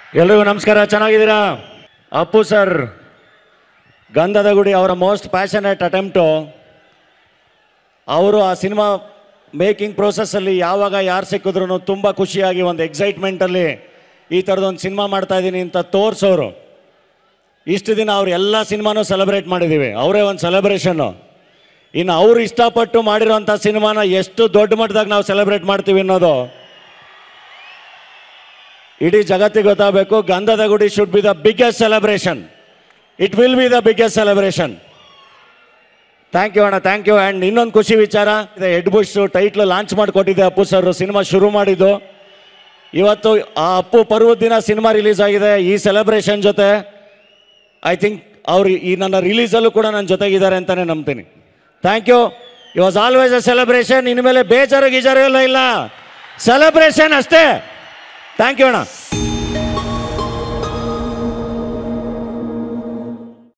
ಎಲ್ರಿಗೂ ನಮಸ್ಕಾರ ಚೆನ್ನಾಗಿದ್ದೀರಾ ಅಪ್ಪು ಸರ್ ಗಂಧದ ಗುಡಿ ಅವರ ಮೋಸ್ಟ್ ಪ್ಯಾಷನೇಟ್ ಅಟೆಂಪ್ಟು ಅವರು ಆ ಸಿನಿಮಾ ಮೇಕಿಂಗ್ ಪ್ರೋಸೆಸ್ಸಲ್ಲಿ ಯಾವಾಗ ಯಾರು ಸಿಕ್ಕಿದ್ರು ತುಂಬ ಖುಷಿಯಾಗಿ ಒಂದು ಎಕ್ಸೈಟ್ಮೆಂಟಲ್ಲಿ ಈ ಥರದೊಂದು ಸಿನಿಮಾ ಮಾಡ್ತಾ ಇದ್ದೀನಿ ಅಂತ ತೋರಿಸೋರು ಇಷ್ಟು ದಿನ ಅವ್ರು ಎಲ್ಲ ಸಿನಿಮಾನೂ ಸೆಲೆಬ್ರೇಟ್ ಮಾಡಿದ್ದೀವಿ ಅವರೇ ಒಂದು ಸೆಲೆಬ್ರೇಷನ್ನು ಇನ್ನು ಅವ್ರು ಇಷ್ಟಪಟ್ಟು ಮಾಡಿರೋಂಥ ಸಿನಿಮಾನ ಎಷ್ಟು ದೊಡ್ಡ ಮಟ್ಟದಾಗ ನಾವು ಸೆಲೆಬ್ರೇಟ್ ಮಾಡ್ತೀವಿ ಅನ್ನೋದು ಇಡೀ ಜಗತ್ತಿಗೆ ಗೊತ್ತಾಗಬೇಕು Gandhada Gudi should be the biggest celebration it will be the biggest celebration thank you ಅಣ್ಣ ಥ್ಯಾಂಕ್ ಯು ಆ್ಯಂಡ್ ಇನ್ನೊಂದು ಖುಷಿ ವಿಚಾರ ಇದೆ ಹೆಡ್ ಬುಷ್ ಟೈಟ್ಲ್ ಲಾಂಚ್ ಮಾಡಿಕೊಟ್ಟಿದ್ದೆ ಅಪ್ಪು ಸರ್ ಸಿನಿಮಾ ಶುರು ಮಾಡಿದ್ದು ಇವತ್ತು ಆ ಅಪ್ಪು ಪರ್ವದ ದಿನ ಸಿನಿಮಾ ರಿಲೀಸ್ ಆಗಿದೆ ಈ ಸೆಲೆಬ್ರೇಷನ್ ಜೊತೆ ಐ ಥಿಂಕ್ ಅವ್ರು ಈ ನನ್ನ ರಿಲೀಸಲ್ಲೂ ಕೂಡ ನನ್ನ ಜೊತೆಗಿದ್ದಾರೆ ಅಂತಲೇ ನಂಬ್ತೀನಿ thank you it was always a celebration ಇನ್ಮೇಲೆ ಬೇಜಾರು ಗೀಜಾರು ಎಲ್ಲ ಇಲ್ಲ ಸೆಲೆಬ್ರೇಷನ್ ಅಷ್ಟೇ ಥ್ಯಾಂಕ್ ಯು ಅಣ್ಣ